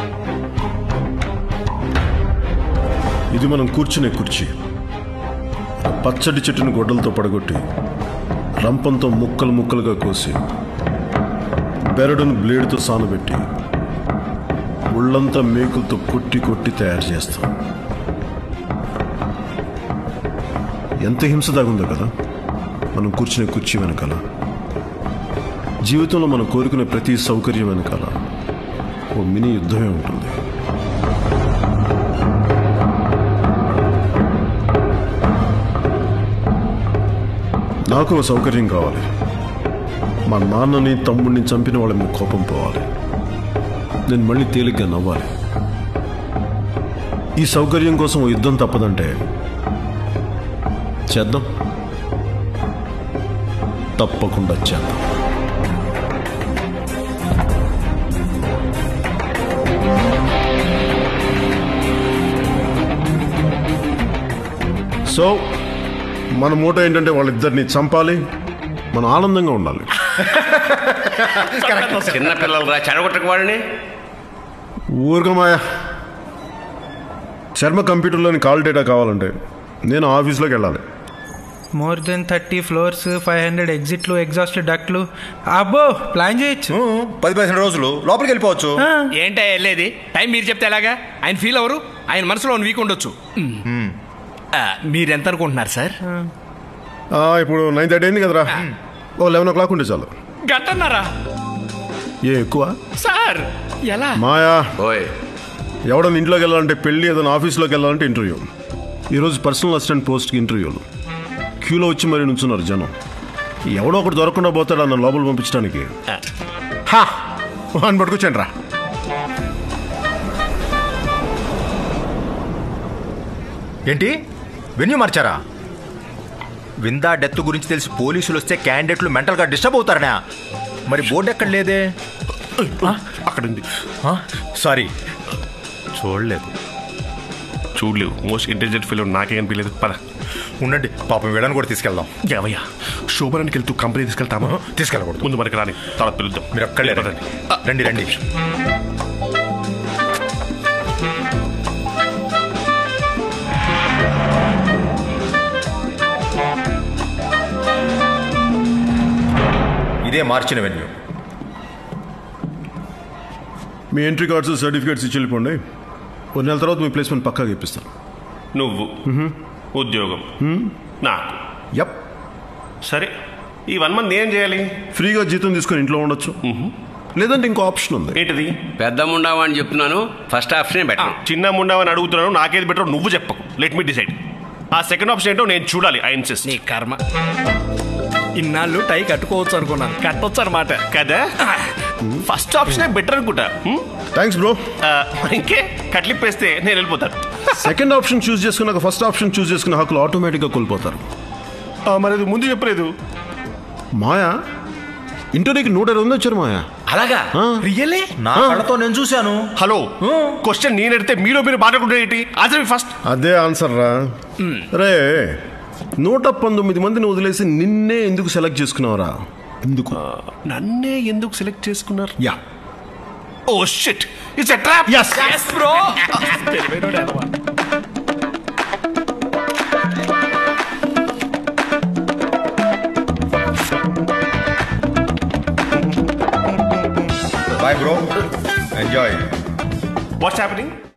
ఇది మనం కూర్చునే కుర్చీ పచ్చడి చెట్టుని గొడ్డలతో పడగొట్టి రంపంతో ముక్కలు ముక్కలుగా కోసి బెరడును బ్లేడ్తో సానబెట్టి ఒళ్ళంతా మేకులతో కొట్టి కొట్టి తయారు చేస్తాం ఎంత హింస దాగుందో కదా మనం కూర్చునే కుర్చీ వెనకాల జీవితంలో మనం కోరుకునే ప్రతి సౌకర్యం వెనకాల ఓ మినీ యుద్ధమే ఉంటుంది నాకు ఓ సౌకర్యం కావాలి మా నాన్నని తమ్ముడిని చంపిన వాళ్ళ మీద కోపం పోవాలి నేను మళ్ళీ తేలిగ్గా నవ్వాలి ఈ సౌకర్యం కోసం ఓ యుద్ధం తప్పదంటే చేద్దాం తప్పకుండా చేద్దాం సో మన మూట ఏంటంటే వాళ్ళిద్దరిని చంపాలి మనం ఆనందంగా ఉండాలి చిన్న పిల్లలు రా చెడగొట్టక వాళ్ళని ఊరుకమాయ శర్మ కంప్యూటర్లోని కాల్ డేటా కావాలంటే నేను ఆఫీస్లోకి వెళ్ళాలి more then thirty floors five hundred ఎగ్జిట్లు ఎగ్జాస్ట్ డక్ట్లు అబ్బో ప్లాన్ చేయొచ్చు ఉమ్, పది పదిహేను రోజులు లోపలికి వెళ్ళిపోవచ్చు ఏంటో వెళ్ళేది టైం మీరు చెప్తే ఎలాగా ఆయన ఫీల్ అవరు ఆయన మనసులో వీక్ ఉండొచ్చు ఆ, మీరెంత అనుకుంటున్నారు సార్ ఆ, ఇప్పుడు నైన్ థర్టీ అయింది కదరా ఓ లెవెన్ ఓ క్లాక్ ఉంటే చాలు గంటన్నారా ఏ ఎక్కువ సార్ ఎలా మాయా ఓయ్ ఎవడన్నా ఇంట్లోకి వెళ్ళాలంటే పెళ్ళి ఏదైనా ఆఫీస్లోకి వెళ్ళాలంటే ఇంటర్వ్యూ ఈరోజు పర్సనల్ అసిస్టెంట్ పోస్ట్కి ఇంటర్వ్యూలు క్యూలో వచ్చి మరి నుంచున్నారు జనం ఎవడో ఒకటి దొరకకుండా పోతాడు అన్న లోపల పంపించడానికి హా అని పట్టుకొచ్చాను రా ఏంటి వెన్యూ మార్చారా విందా డెత్ గురించి తెలిసి పోలీసులు వస్తే క్యాండిడేట్లు మెంటల్గా డిస్టర్బ్ అవుతారనా మరి బోర్డు ఎక్కడ లేదే అక్కడ ఉంది సారీ చూడలేదు చూడలేవు మోస్ట్ ఇంటెలిజెంట్ ఫిల్మ్ నాకే కనిపించలేదు పద ఉండండి పాపం వీళ్ళని కూడా తీసుకెళ్దాం ఏవయ్యా శోభనానికి వెళ్తూ కంపెనీ తీసుకెళ్తామా తీసుకెళ్ళకూడదు ముందు మనకి రాని తర్వాత పిలుద్దాం మీరు అక్కడే పదండి. రండి రండి ఇదే మార్చిన వెన్యూ మీ ఎంట్రీ కార్డ్స్ సర్టిఫికేట్స్ ఇచ్చి వెళ్ళిపోండి ఒక నెల తర్వాత మీ ప్లేస్మెంట్ పక్కాగా ఇప్పిస్తాను నువ్వు ఉద్యోగం నాకు యప్ సరే ఈ వన్ మంత్ ఏం చేయాలి ఫ్రీగా జీతం తీసుకొని ఇంట్లో ఉండొచ్చు లేదంటే ఇంకో ఆప్షన్ ఉంది ఏంటిది పెద్ద ముండావా అని చెప్తున్నాను ఫస్ట్ ఆప్షనే ఆ, బెటర్ చిన్న ముండావని అడుగుతున్నాను నాకేది బెటర్ నువ్వు చెప్పకు లెట్ మీ డిసైడ్ ఆ సెకండ్ ఆప్షన్ ఏంటో నేను చూడాలి ఐ ఇన్సిస్ట్ నీ కర్మ ఇన్నాళ్ళు టై కట్టుకోవచ్చు అనుకున్నాను కట్టొచ్చు అనమాట కదా ఫస్ట్ ఆప్షన్ బెటర్ అనుకుంటా హ్మ్? థ్యాంక్స్ బ్రో ఆ, ఇంకే కట్లిప్పేస్తే నేను వెళ్ళిపోతాను సెకండ్ ఆప్షన్ చూస్ చేసుకున్నాక ఫస్ట్ ఆప్షన్ చూస్ చేసుకున్న హక్కులు ఆటోమేటిక్గా కోల్పోతారు ఆ, మరి అది ముందు చెప్పలేదు మాయా ఇంటర్వ్యూకి నూట ఇరవై మంది వచ్చారు మాయా అలాగా రియల్లీ నా కళ్ళతో నేను చూశాను హలో క్వశ్చన్ నేను అడిగితే మీరు మీరు మాట్లాడుకుంటే ఏంటి ఆన్సర్ ఫస్ట్ అదే ఆన్సర్ రా రే నూట పంతొమ్మిది మందిని వదిలేసి నిన్నే ఎందుకు సెలెక్ట్ చేసుకున్నావురా ఎందుకు నన్నే ఎందుకు సెలెక్ట్ చేసుకున్నారు yeah oh shit it's a trap yes bro bye bro enjoy what's happening